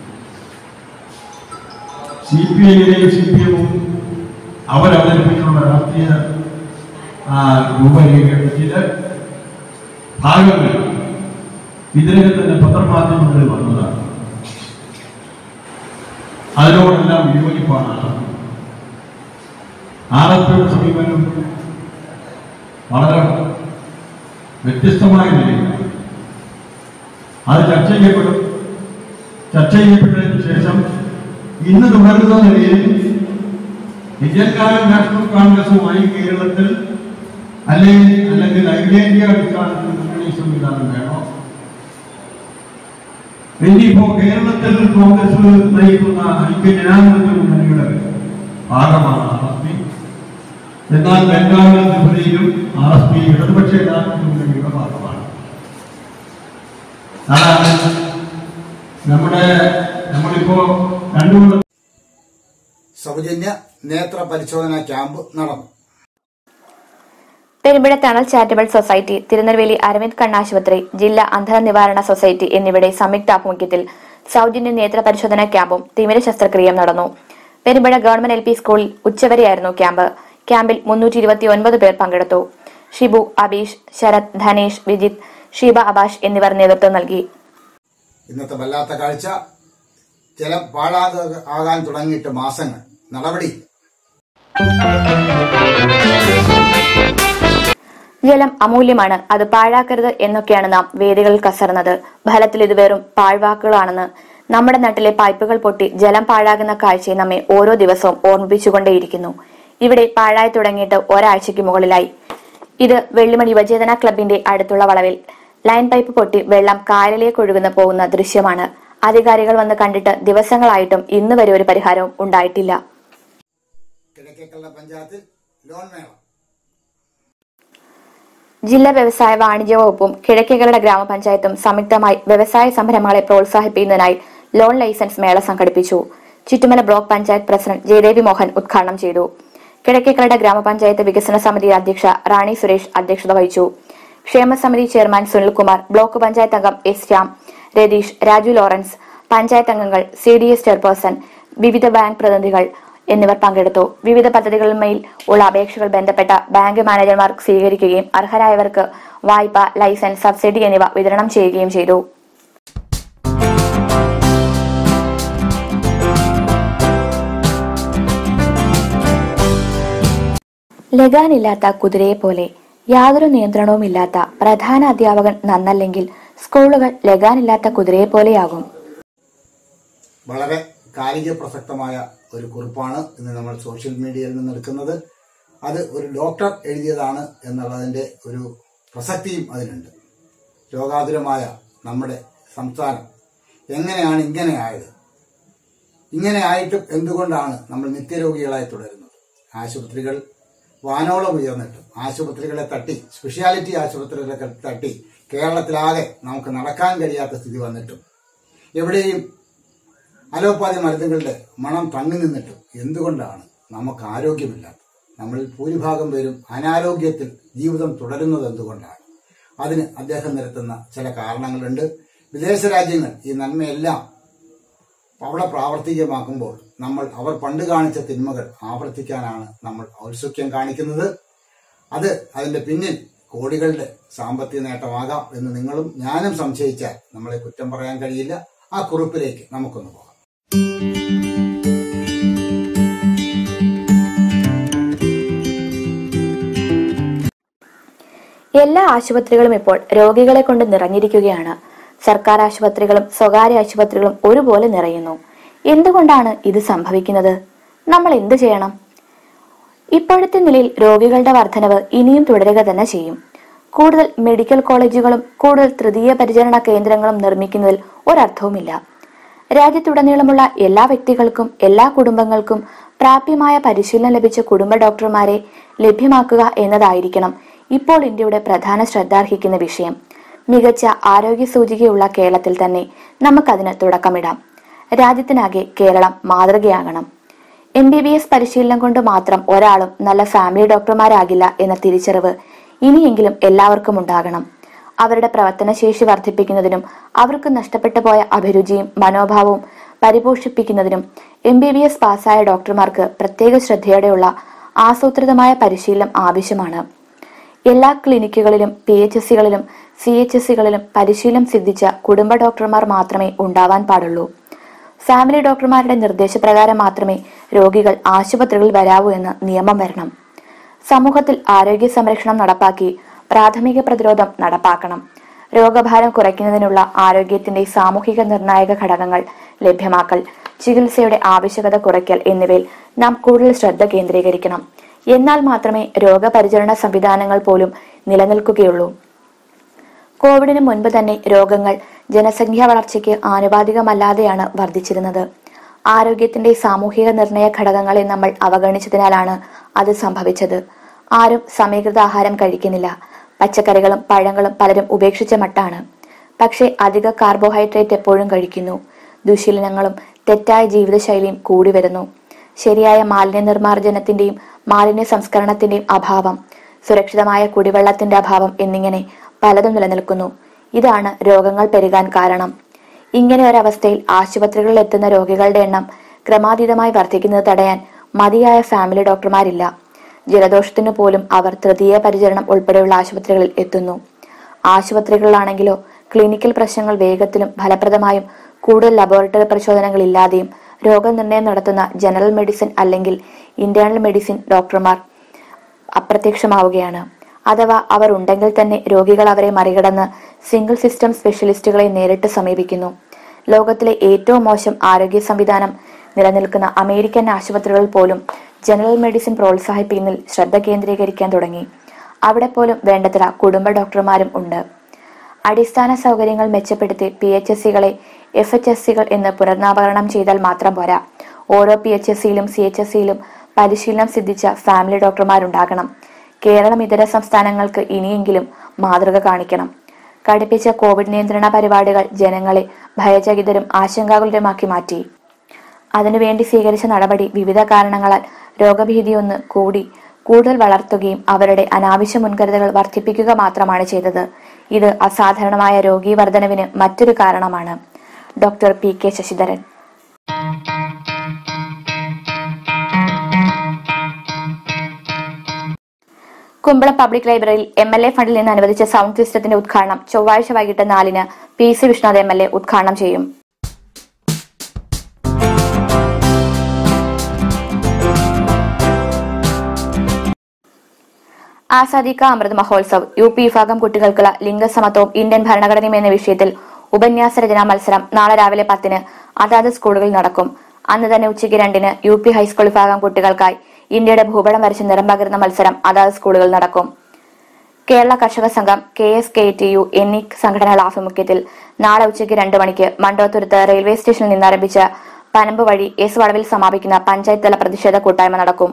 സി പി ഐയിലെയും സി പി എമ്മും അവരവതരിപ്പിച്ചുള്ള രാഷ്ട്രീയ ആ, രൂപരേഖയുടെ ചില ഭാഗങ്ങൾ ഇതിനകം തന്നെ പത്രമാധ്യമങ്ങളിൽ വന്നതാണ് അതിനോടെല്ലാം വിയോജിപ്പാണ് ആർ എസ് പിയുടെ സമീപനം വളരെ വ്യത്യസ്തമായ നിലയിലാണ് അത് ചർച്ച ചെയ്യപ്പെടും ചർച്ച ചെയ്യപ്പെട്ടതിന് ശേഷം ഇന്ന് തുടരുന്ന നിലയിൽ ഇന്ത്യൻ നാഷണൽ കോൺഗ്രസുമായി കേരളത്തിൽ അല്ലെങ്കിൽ അല്ലെങ്കിൽ അഖിലേന്ത്യാ അടിസ്ഥാനത്തിൽ മുന്നണി സംവിധാനം വേണോ ഇനിയിപ്പോ കേരളത്തിൽ കോൺഗ്രസ് നയിക്കുന്ന ഐക്യ ജനാധിപത്യ മുന്നണിയുടെ ഭാഗമാണ് ആർ എസ് പി എന്നാൽ ബംഗാളിലും ത്രിപുരയിലും ആർ എസ് പി ഇടതുപക്ഷ ജനാധിപത്യ മുന്നണിയുടെ ഭാഗമാണ് അതാണ് നമ്മുടെ നമ്മളിപ്പോ കണ്ടുകൊണ്ട സൗജന്യ നേത്ര പരിശോധനാ ക്യാമ്പ് നടന്നു പെരുമ്പഴ തണൽ ചാരിറ്റബിൾ സൊസൈറ്റി തിരുനെൽവേലി അരവിന്ദ് കണ്ണാശുപത്രി ജില്ലാ അന്ധത നിവാരണ സൊസൈറ്റി എന്നിവയുടെ സംയുക്താഭിമുഖ്യത്തിൽ സൗജന്യ നേത്ര പരിശോധനാ ക്യാമ്പും തിമിര ശസ്ത്രക്രിയയും നടന്നു പെരുമ്പഴ ഗവൺമെന്റ് എൽ പി സ്കൂളിൽ ഉച്ചവരെയായിരുന്നു ക്യാമ്പ് ക്യാമ്പിൽ മുന്നൂറ്റി ഇരുപത്തി ഒൻപത് പേർ പങ്കെടുത്തു ഷിബു അബീഷ് ശരത് ധനേഷ് വിജിത് ഷീബ അബാഷ് എന്നിവർ നേതൃത്വം നൽകി ഇന്നത്തെ വല്ലാത്ത കാഴ്ച ജലം പാഴാതെ ആകാൻ തുടങ്ങിയിട്ട് മാസങ്ങൾ നടപടി ജലം അമൂല്യമാണ് അത് പാഴാക്കരുത് എന്നൊക്കെയാണ് നാം വേദികളിൽ കസറുന്നത് ഫലത്തിൽ ഇത് വെറും പാഴ്വാക്കുകളാണെന്ന് നമ്മുടെ നാട്ടിലെ പൈപ്പുകൾ പൊട്ടി ജലം പാഴാകുന്ന കാഴ്ചയെ നമ്മെ ഓരോ ദിവസവും ഓർമ്മിപ്പിച്ചുകൊണ്ടേയിരിക്കുന്നു ഇവിടെ പാഴായി തുടങ്ങിയിട്ട് ഒരാഴ്ചയ്ക്ക് മുകളിലായി ഇത് വെള്ളിമണി യുവചേതന ക്ലബിന്റെ അടുത്തുള്ള വളവിൽ ലൈൻ പൈപ്പ് പൊട്ടി വെള്ളം കായലിലേക്ക് ഒഴുകുന്ന പോകുന്ന ദൃശ്യമാണ് അധികാരികൾ വന്ന് കണ്ടിട്ട് ദിവസങ്ങളായിട്ടും ഇന്ന് വരെ ഒരു പരിഹാരവും ഉണ്ടായിട്ടില്ല കിഴക്കേക്കള്ള പഞ്ചായത്തിൽ ലോൺ മേള ജില്ലാ വ്യവസായ വാണിജ്യ വകുപ്പും കിഴക്കേകരട ഗ്രാമപഞ്ചായത്തും സംയുക്തമായി വ്യവസായ സംരംഭങ്ങളെ പ്രോത്സാഹിപ്പിക്കുന്നതിനായി ലോൺ ലൈസൻസ് മേള സംഘടിപ്പിച്ചു ചുറ്റുമല ബ്ലോക്ക് പഞ്ചായത്ത് പ്രസിഡന്റ് ജയദേവി മോഹൻ ഉദ്ഘാടനം ചെയ്തു കിഴക്കേക്കരട ഗ്രാമപഞ്ചായത്ത് വികസന സമിതി അധ്യക്ഷ റാണി സുരേഷ് അധ്യക്ഷത വഹിച്ചു ക്ഷേമസമിതി ചെയർമാൻ സുനിൽകുമാർ ബ്ലോക്ക് പഞ്ചായത്ത് അംഗം എസ് ശ്യാം രതീഷ് രാജു ലോറൻസ് പഞ്ചായത്ത് അംഗങ്ങൾ സി ഡി എസ് ചെയർപേഴ്സൺ വിവിധ ബാങ്ക് പ്രതിനിധികൾ എന്നിവർ പങ്കെടുത്തു വിവിധ പദ്ധതികളിന്മേൽ ഉള്ള അപേക്ഷകൾ ബന്ധപ്പെട്ട ബാങ്ക് മാനേജർമാർ സ്വീകരിക്കുകയും അർഹരായവർക്ക് വായ്പ ലൈസൻസ് സബ്സിഡി എന്നിവ വിതരണം ചെയ്യുകയും ചെയ്തു ലഗാനില്ലാത്ത കുതിരയെ പോലെ യാതൊരു നിയന്ത്രണവുമില്ലാത്ത പ്രധാന അധ്യാപകൻ നന്നല്ലെങ്കിൽ സ്കൂളുകൾ ലഗാനില്ലാത്ത കുതിരയെ പോലെയാകും വളരെ കാലിക പ്രസക്തമായ ഒരു കുറിപ്പാണ് ഇന്ന് നമ്മൾ സോഷ്യൽ മീഡിയയിൽ നിന്ന് എടുക്കുന്നത് അത് ഒരു ഡോക്ടർ എഴുതിയതാണ് എന്നുള്ളതിന്റെ ഒരു പ്രസക്തിയും അതിനുണ്ട് രോഗാതുരമായ നമ്മുടെ സംസ്ഥാനം എങ്ങനെയാണ് ഇങ്ങനെ ആയത് ഇങ്ങനെ ആയിട്ടും എന്തുകൊണ്ടാണ് നമ്മൾ നിത്യരോഗികളായി തുടരുന്നത് ആശുപത്രികൾ വാനോളം ഉയർന്നിട്ടും ആശുപത്രികളെ തട്ടി സ്പെഷ്യാലിറ്റി ആശുപത്രികളെ തട്ടി കേരളത്തിലാകെ നമുക്ക് നടക്കാൻ കഴിയാത്ത സ്ഥിതി വന്നിട്ടും എവിടെയും അലോപ്പാതി മരുന്നുകളുടെ മണം തങ്ങി നിന്നിട്ടും എന്തുകൊണ്ടാണ് നമുക്ക് ആരോഗ്യമില്ലാത്തത് നമ്മളിൽ ഭൂരിഭാഗം പേരും അനാരോഗ്യത്തിൽ ജീവിതം തുടരുന്നത് എന്തുകൊണ്ടാണ് അതിന് അദ്ദേഹം നിരത്തുന്ന ചില കാരണങ്ങളുണ്ട് വിദേശ രാജ്യങ്ങൾ ഈ നന്മയെല്ലാം അവിടെ പ്രാവർത്തികമാക്കുമ്പോൾ നമ്മൾ അവർ പണ്ട് കാണിച്ച തിന്മകൾ ആവർത്തിക്കാനാണ് നമ്മൾ ഔത്സുക്യം കാണിക്കുന്നത് അത് അതിന്റെ പിന്നിൽ കോടികളുടെ സാമ്പത്തിക നേട്ടമാകാം എന്ന് നിങ്ങളും ഞാനും സംശയിച്ചാൽ നമ്മളെ കുറ്റം പറയാൻ കഴിയില്ല ആ കുറിപ്പിലേക്ക് നമുക്കൊന്ന് പോകാം എല്ലാ ആശുപത്രികളും ഇപ്പോൾ രോഗികളെ കൊണ്ട് നിറഞ്ഞിരിക്കുകയാണ് സർക്കാർ ആശുപത്രികളും സ്വകാര്യ ആശുപത്രികളും ഒരുപോലെ നിറയുന്നു എന്തുകൊണ്ടാണ് ഇത് സംഭവിക്കുന്നത് നമ്മൾ എന്തു ചെയ്യണം ഇപ്പോഴത്തെ നിലയിൽ രോഗികളുടെ വർധനവ് ഇനിയും തുടരുക തന്നെ ചെയ്യും കൂടുതൽ മെഡിക്കൽ കോളേജുകളും കൂടുതൽ തൃതീയ പരിചരണ കേന്ദ്രങ്ങളും നിർമ്മിക്കുന്നതിൽ ഒരർത്ഥവുമില്ല രാജ്യത്തുടനീളമുള്ള എല്ലാ വ്യക്തികൾക്കും എല്ലാ കുടുംബങ്ങൾക്കും പ്രാപ്യമായ പരിശീലനം ലഭിച്ച കുടുംബ ഡോക്ടർമാരെ ലഭ്യമാക്കുക എന്നതായിരിക്കണം ഇപ്പോൾ ഇന്ത്യയുടെ പ്രധാന ശ്രദ്ധാർഹിക്കുന്ന വിഷയം മികച്ച ആരോഗ്യ സൂചികയുള്ള കേരളത്തിൽ തന്നെ നമുക്കതിന് തുടക്കമിടാം രാജ്യത്തിനാകെ കേരളം മാതൃകയാകണം എം ബി ബി എസ് പരിശീലനം കൊണ്ട് മാത്രം ഒരാളും നല്ല ഫാമിലി ഡോക്ടർമാരാകില്ല എന്ന തിരിച്ചറിവ് ഇനിയെങ്കിലും എല്ലാവർക്കും ഉണ്ടാകണം അവരുടെ പ്രവർത്തനശേഷി വർദ്ധിപ്പിക്കുന്നതിനും അവർക്ക് നഷ്ടപ്പെട്ടു പോയ അഭിരുചിയും മനോഭാവവും പരിപോഷിപ്പിക്കുന്നതിനും എം ബി ബി എസ് പാസ്സായ ഡോക്ടർമാർക്ക് പ്രത്യേക ശ്രദ്ധയോടെയുള്ള ആസൂത്രിതമായ പരിശീലനം ആവശ്യമാണ് എല്ലാ ക്ലിനിക്കുകളിലും പി എച്ച് എസ് സികളിലും സി എച്ച് എസ് സികളിലും പരിശീലനം സിദ്ധിച്ച കുടുംബ ഡോക്ടർമാർ മാത്രമേ ഉണ്ടാവാൻ പാടുള്ളൂ ഫാമിലി ഡോക്ടർമാരുടെ നിർദ്ദേശപ്രകാരം മാത്രമേ രോഗികൾ ആശുപത്രികളിൽ വരാവൂ എന്ന് നിയമം വരണം സമൂഹത്തിൽ ആരോഗ്യ സംരക്ഷണം നടപ്പാക്കി പ്രാഥമിക പ്രതിരോധം നടപ്പാക്കണം രോഗഭാരം കുറയ്ക്കുന്നതിനുള്ള ആരോഗ്യത്തിന്റെ സാമൂഹിക നിർണായക ഘടകങ്ങൾ ലഭ്യമാക്കൽ ചികിത്സയുടെ ആവശ്യകത കുറയ്ക്കൽ എന്നിവയിൽ നാം കൂടുതൽ ശ്രദ്ധ കേന്ദ്രീകരിക്കണം എന്നാൽ മാത്രമേ രോഗപരിചരണ സംവിധാനങ്ങൾ പോലും നിലനിൽക്കുകയുള്ളൂ കോവിഡിന് മുൻപ് തന്നെ രോഗങ്ങൾ ജനസംഖ്യാ വളർച്ചയ്ക്ക് ആനുപാതികമല്ലാതെയാണ് വർദ്ധിച്ചിരുന്നത് ആരോഗ്യത്തിന്റെ സാമൂഹിക നിർണയ ഘടകങ്ങളെ നമ്മൾ അവഗണിച്ചതിനാലാണ് അത് സംഭവിച്ചത് ആരും സമീകൃത ആഹാരം കഴിക്കുന്നില്ല പച്ചക്കറികളും പഴങ്ങളും പലരും ഉപേക്ഷിച്ച മട്ടാണ് പക്ഷേ അധിക കാർബോഹൈഡ്രേറ്റ് എപ്പോഴും കഴിക്കുന്നു ദുശീലനങ്ങളും തെറ്റായ ജീവിതശൈലിയും കൂടി വരുന്നു ശരിയായ മാലിന്യ നിർമ്മാർജ്ജനത്തിന്റെയും മാലിന്യ സംസ്കരണത്തിന്റെയും അഭാവം സുരക്ഷിതമായ കുടിവെള്ളത്തിന്റെ അഭാവം എന്നിങ്ങനെ പലതും നിലനിൽക്കുന്നു ഇതാണ് രോഗങ്ങൾ പെരുകാൻ കാരണം ഇങ്ങനെ ഒരവസ്ഥയിൽ ആശുപത്രികളിൽ എത്തുന്ന രോഗികളുടെ എണ്ണം ക്രമാതീതമായി വർദ്ധിക്കുന്നത് തടയാൻ മതിയായ ഫാമിലി ഡോക്ടർമാരില്ല ജലദോഷത്തിനു പോലും അവർ തൃതീയ പരിചരണം ഉൾപ്പെടെയുള്ള ആശുപത്രികളിൽ എത്തുന്നു ആശുപത്രികളിലാണെങ്കിലോ ക്ലിനിക്കൽ പ്രശ്നങ്ങൾ വേഗത്തിലും ഫലപ്രദമായും കൂടുതൽ ലബോറട്ടറി പരിശോധനകൾ ഇല്ലാതെയും രോഗനിർണയം നടത്തുന്ന ജനറൽ മെഡിസിൻ അല്ലെങ്കിൽ ഇന്റേണൽ മെഡിസിൻ ഡോക്ടർമാർ അപ്രത്യക്ഷമാവുകയാണ് അഥവാ അവർ ഉണ്ടെങ്കിൽ തന്നെ രോഗികൾ അവരെ മറികടന്ന് സിംഗിൾ സിസ്റ്റം സ്പെഷ്യലിസ്റ്റുകളെ നേരിട്ട് സമീപിക്കുന്നു ലോകത്തിലെ ഏറ്റവും മോശം ആരോഗ്യ സംവിധാനം നിലനിൽക്കുന്ന അമേരിക്കൻ ആശുപത്രികളിൽ പോലും ജനറൽ മെഡിസിൻ പ്രോത്സാഹിപ്പിക്കുന്നതിൽ ശ്രദ്ധ കേന്ദ്രീകരിക്കാൻ തുടങ്ങി അവിടെ പോലും വേണ്ടത്ര കുടുംബ ഡോക്ടർമാരും ഉണ്ട് അടിസ്ഥാന സൗകര്യങ്ങൾ മെച്ചപ്പെടുത്തി പി എച്ച് എസ് സികളെ എഫ് എച്ച് എസ് സികൾ എന്ന് പുനർനാമകരണം ചെയ്താൽ മാത്രം പോരാ ഓരോ പി എച്ച് എസ് സിയിലും സി എച്ച് എസ് സിയിലും പരിശീലനം സിദ്ധിച്ച ഫാമിലി ഡോക്ടർമാരുണ്ടാകണം കേരളം ഇതര സംസ്ഥാനങ്ങൾക്ക് ഇനിയെങ്കിലും മാതൃക കാണിക്കണം കടുപ്പിച്ച കോവിഡ് നിയന്ത്രണ പരിപാടികൾ ജനങ്ങളെ ഭയചകിതരും ആശങ്കാകുലരുമാക്കി മാറ്റി അതിനുവേണ്ടി സ്വീകരിച്ച നടപടി വിവിധ കാരണങ്ങളാൽ രോഗഭീതിയൊന്ന് കൂടി കൂടുതൽ വളർത്തുകയും അവരുടെ അനാവശ്യ മുൻകരുതലുകൾ വർദ്ധിപ്പിക്കുക മാത്രമാണ് ചെയ്തത് ഇത് അസാധാരണമായ രോഗീ വർധനവിന് മറ്റൊരു കാരണമാണ് doctor P K Sasidharan Kumbalam public ലൈബ്രറിയിൽ എം എൽ എ ഫണ്ടിൽ നിന്ന് അനുവദിച്ച സൗണ്ട് സിസ്റ്റത്തിന്റെ ഉദ്ഘാടനം ചൊവ്വാഴ്ച വൈകിട്ട് നാലിന് P C Vishwanath M L A ഉദ്ഘാടനം ചെയ്യും ആസാദി കാ അമൃത് മഹോത്സവ് യു പി വിഭാഗം കുട്ടികൾക്കുള്ള ലിംഗസമത്വവും ഇന്ത്യൻ ഭരണഘടനയും എന്ന വിഷയത്തിൽ ഉപന്യാസ രചനാ മത്സരം നാളെ രാവിലെ പത്തിന് അതാത് സ്കൂളുകളിൽ നടക്കും അന്ന് തന്നെ ഉച്ചയ്ക്ക് രണ്ടിന് യു പി ഹൈസ്കൂൾ വിഭാഗം കുട്ടികൾക്കായി ഇന്ത്യയുടെ ഭൂപടം വരച്ച് നിറം പകരുന്ന മത്സരം അതാത് സ്കൂളുകളിൽ നടക്കും Kerala Karshaka Sangham K S K T U എന്നീ സംഘടനകളുടെ ആഭിമുഖ്യത്തിൽ നാളെ ഉച്ചയ്ക്ക് രണ്ട് മണിക്ക് മണ്ടോത്തുരുത്ത് റെയിൽവേ സ്റ്റേഷനിൽ നിന്ന് ആരംഭിച്ച പനമ്പ് വഴി എസ് വളവിൽ സമാപിക്കുന്ന പഞ്ചായത്ത് തല പ്രതിഷേധ കൂട്ടായ്മ നടക്കും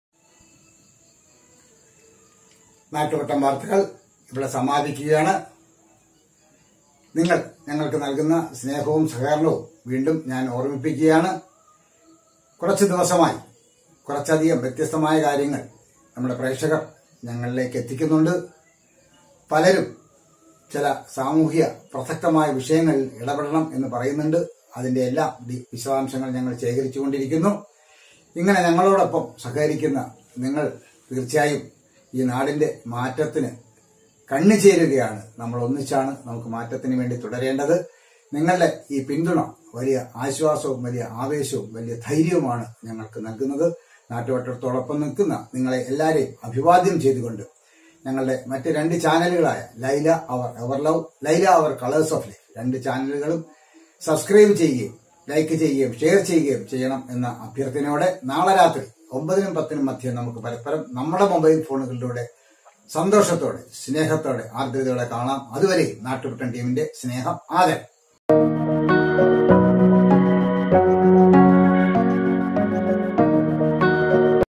നാട്ടുവട്ടം വാർത്തകൾ ഇവിടെ സമാപിക്കുകയാണ് നിങ്ങൾ ഞങ്ങൾക്ക് നൽകുന്ന സ്നേഹവും സഹകരണവും വീണ്ടും ഞാൻ ഓർമ്മിപ്പിക്കുകയാണ് കുറച്ച് ദിവസമായി കുറച്ചധികം വ്യത്യസ്തമായ കാര്യങ്ങൾ നമ്മുടെ പ്രേക്ഷകർ ഞങ്ങളിലേക്ക് എത്തിക്കുന്നുണ്ട് പലരും ചില സാമൂഹ്യ പ്രസക്തമായ വിഷയങ്ങളിൽ ഇടപെടണം എന്ന് പറയുന്നുണ്ട് അതിന്റെ എല്ലാ വി- വിശദാംശങ്ങൾ ഞങ്ങൾ ശേഖരിച്ചുകൊണ്ടിരിക്കുന്നു ഇങ്ങനെ ഞങ്ങളോടൊപ്പം സഹകരിക്കുന്ന നിങ്ങൾ തീർച്ചയായും ഈ നാടിന്റെ മാറ്റത്തിന് കണ്ണു ചേരുകയാണ് നമ്മൾ ഒന്നിച്ചാണ് നമുക്ക് മാറ്റത്തിന് വേണ്ടി തുടരേണ്ടത് നിങ്ങളുടെ ഈ പിന്തുണ വലിയ ആശ്വാസവും വലിയ ആവേശവും വലിയ ധൈര്യവുമാണ് ഞങ്ങൾക്ക് നൽകുന്നത് നാട്ടുവട്ടത്തോടൊപ്പം നിൽക്കുന്ന നിങ്ങളെ എല്ലാവരെയും അഭിവാദ്യം ചെയ്തുകൊണ്ട് ഞങ്ങളുടെ മറ്റ് രണ്ട് ചാനലുകളായ Laila our ever love Laila our colours of life രണ്ട് ചാനലുകളും സബ്സ്ക്രൈബ് ചെയ്യുകയും ലൈക്ക് ചെയ്യുകയും ഷെയർ ചെയ്യുകയും ചെയ്യണം എന്ന അഭ്യർത്ഥനയോടെ നാളെ രാത്രി ഒമ്പതിനും പത്തിനും മധ്യം നമുക്ക് പരസ്പരം നമ്മുടെ മൊബൈൽ ഫോണുകളിലൂടെ സന്തോഷത്തോടെ സ്നേഹത്തോടെ ആർദ്രതയോടെ കാണാം അതുവരെ നാട്ടുപുട്ടൻ ടീമിന്റെ സ്നേഹം ആദരം